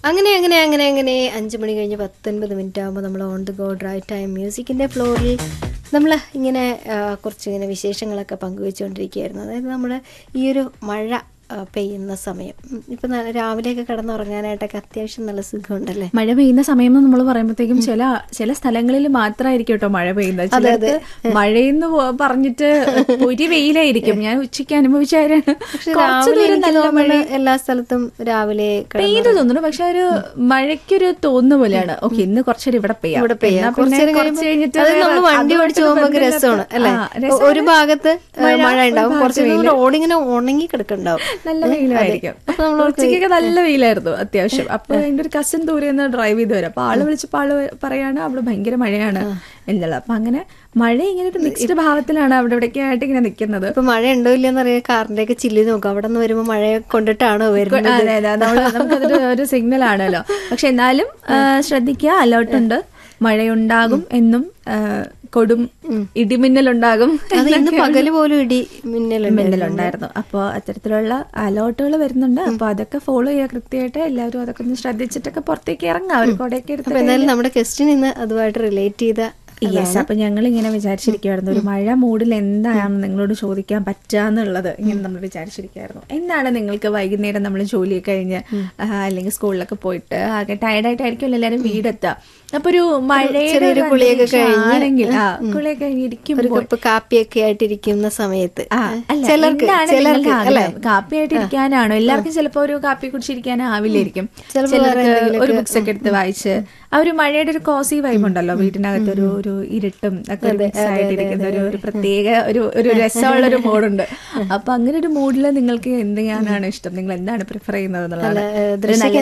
അങ്ങനെ അങ്ങനെ അങ്ങനെ അങ്ങനെ അഞ്ച് മണി കഴിഞ്ഞ് പത്തൊൻപത് മിനിറ്റ് ആകുമ്പോൾ നമ്മൾ on the go drive time മ്യൂസിക്കിൻ്റെ ഫ്ലോറിൽ നമ്മൾ ഇങ്ങനെ ആ, കുറച്ച് ഇങ്ങനെ വിശേഷങ്ങളൊക്കെ പങ്കുവെച്ചുകൊണ്ടിരിക്കുകയായിരുന്നു അതായത് നമ്മൾ ഈ ഒരു മഴ ആ, പെയ്യുന്ന സമയം ഉം, ഇപ്പം നല്ല രാവിലെയൊക്കെ കിടന്നുറങ്ങാനായിട്ടൊക്കെ അത്യാവശ്യം നല്ല സുഖമുണ്ടല്ലേ മഴ പെയ്യുന്ന സമയം എന്ന് നമ്മൾ പറയുമ്പോഴത്തേക്കും ചില ചില സ്ഥലങ്ങളിൽ മാത്രമായിരിക്കും കേട്ടോ മഴ പെയ്യുന്നത് ചിലർക്ക് മഴയെന്ന് പോ- പറഞ്ഞിട്ട് ഒരു വെയിലായിരിക്കും ഞാൻ ഉച്ചയ്ക്ക് അനുഭവിച്ചായിരുന്നു പക്ഷെ കുറച്ച് രാവിലെ ദൂരം എനിക്ക് നല്ല മഴ തോന്നുന്നു എല്ലാ സ്ഥലത്തും രാവിലെ കിടന്ന് പെയ്തു തോന്നുന്നു പക്ഷെ ഒരു മഴയ്ക്കൊരു തോന്നുന്ന പോലെയാണ് ഓക്കെ ഇന്ന് കുറച്ചേരം ഇവിടെ പെയ്യാം ഇവിടെ പെയ്യാം എന്നാ കുറച്ച് പിന്നെ നേരം കുറച്ച് കഴിഞ്ഞിട്ട് അത് വേറെ നമ്മൾ വണ്ടി അതുമായിട്ട് ഓടിച്ച് പോകുമ്പോൾ ബന്ധമില്ലാത്ത- രസമാണ് അല്ലേ ആ, രസമാണ്. ഒരു ഭാഗത്ത് ഏ, മഴ, മഴ ഒരു ഉണ്ടാവും കുറച്ച് ഭാഗത്ത് കഴിഞ്ഞ് റോഡിങ്ങനെ ഉണങ്ങി കിടക്കുന്നുണ്ടാവും നല്ല വെയിലായിരിക്കും അപ്പൊ നമ്മൾ ഉച്ചയ്ക്കൊക്കെ നല്ല വെയിലായിരുന്നു അത്യാവശ്യം അപ്പൊ എന്റെ ഒരു കസിൻ ദൂരെ നിന്ന് ഡ്രൈവ് ചെയ്ത് വരും അപ്പൊ ആള് വിളിച്ചപ്പോ ആള് പറയാണ് അവിടെ ഭയങ്കര മഴയാണ് എന്നുള്ളത് അപ്പൊ അങ്ങനെ മഴ ഇങ്ങനെ ഒരു മിക്സ്ഡ് ഭാവത്തിലാണ് അവിടെ ഇവിടേക്ക് ആയിട്ട് ഇങ്ങനെ നിൽക്കുന്നത് ഇപ്പൊ മഴ ഉണ്ടോ ഇല്ലെന്ന് അറിയാം കാറിന്റെ ഒക്കെ ചില്ലി നോക്കാം അവിടെ നിന്ന് വരുമ്പോ മഴ കൊണ്ടിട്ടാണോ വരുന്നത് അതെ അതെ നമ്മള് നമുക്കതൊരു ഒരു സിഗ്നൽ ആണല്ലോ പക്ഷെ എന്നാലും ആ, ശ്രദ്ധിക്കുക അലേർട്ട് ഉണ്ട് മഴയുണ്ടാകും എന്നും ആ, കൊടും ഇടിമിന്നലുണ്ടാകും അത് ഇന്ന് പകല് പോലും ഇടി മിന്നലുണ്ട് മിന്നലുണ്ടായിരുന്നു അപ്പോൾ അത്തരത്തിലുള്ള അലേർട്ടുകൾ വരുന്നുണ്ട് അപ്പോൾ അതൊക്കെ ഫോളോ ചെയ്യുക കൃത്യമായിട്ട് എല്ലാവരും അതൊക്കെ ഒന്ന് ശ്രദ്ധിച്ചിട്ടൊക്കെ പുറത്തേക്ക് ഇറങ്ങാം അവർ കൊടയൊക്കെ അപ്പൊ എടുത്ത് എന്തായാലും നമ്മുടെ ക്വസ്റ്റ്യൻ ഇന്ന് അതുമായിട്ട് റിലേറ്റ് ചെയ്ത യെസ് അപ്പൊ ഞങ്ങൾ ഇങ്ങനെ വിചാരിച്ചിരിക്കുവായിരുന്നു ഒരു മഴ മൂഡിൽ എന്താണ് നിങ്ങളോട് ചോദിക്കാൻ പറ്റുക എന്നുള്ളത് ഇങ്ങനെ നമ്മൾ വിചാരിച്ചിരിക്കുവായിരുന്നു എന്താണ് നിങ്ങൾക്ക് വൈകുന്നേരം നമ്മൾ ജോലി കഴിഞ്ഞ് ആ, അല്ലെങ്കിൽ സ്കൂളിലൊക്കെ പോയിട്ട് ആകെ ടയർഡായിട്ടായിരിക്കും എല്ലാവരും വീടെത്തുക അപ്പൊ ഒരു മഴയുടെ ചെറിയൊരു ഒരു കുളിയൊക്കെ അന്തരീക്ഷം കഴിഞ്ഞ്, ആണെങ്കിൽ ആ കുളിയൊക്കെ കഴിഞ്ഞ് ഒരു ഇരിക്കുമ്പോൾ കപ്പ് കാപ്പിയൊക്കെ ആയിട്ടിരിക്കുന്ന സമയത്ത് ആ, അല്ല, ചിലർക്ക് എന്താണ് ചിലർക്ക് നിങ്ങൾക്ക് അല്ലെ ആഗ്രഹം? കാപ്പിയായിട്ട് ഇരിക്കാനാണോ എല്ലാവർക്കും ചിലപ്പോ ഒരു കാപ്പി കുടിച്ചിരിക്കാനാവില്ലായിരിക്കും ചിലപ്പോ വേറെ ചിലർക്ക് ഒരു എന്തെങ്കിലുമൊക്കെ, ബുക്സ് ഒക്കെ എടുത്ത് വായിച്ച് ആ ഒരു മഴയുടെ ഒരു കോസി വൈബ് ഉണ്ടല്ലോ വീട്ടിനകത്ത് ഒരു ഒരു ഇരുട്ടും ഒക്കെ ഒരു mix ആയിട്ടിരിക്കുന്ന ഒരു ഒരു പ്രത്യേക ഒരു ഒരു രസമുള്ള ഒരു മൂഡുണ്ട് അപ്പൊ അങ്ങനെ ഒരു മൂഡിൽ നിങ്ങൾക്ക് എന്ത് ചെയ്യാനാണ് ഇഷ്ടം നിങ്ങൾ എന്താണ് പ്രിഫർ ചെയ്യുന്നത് എന്നുള്ളതാണ് ഏഹ്, ഒരു നല്ല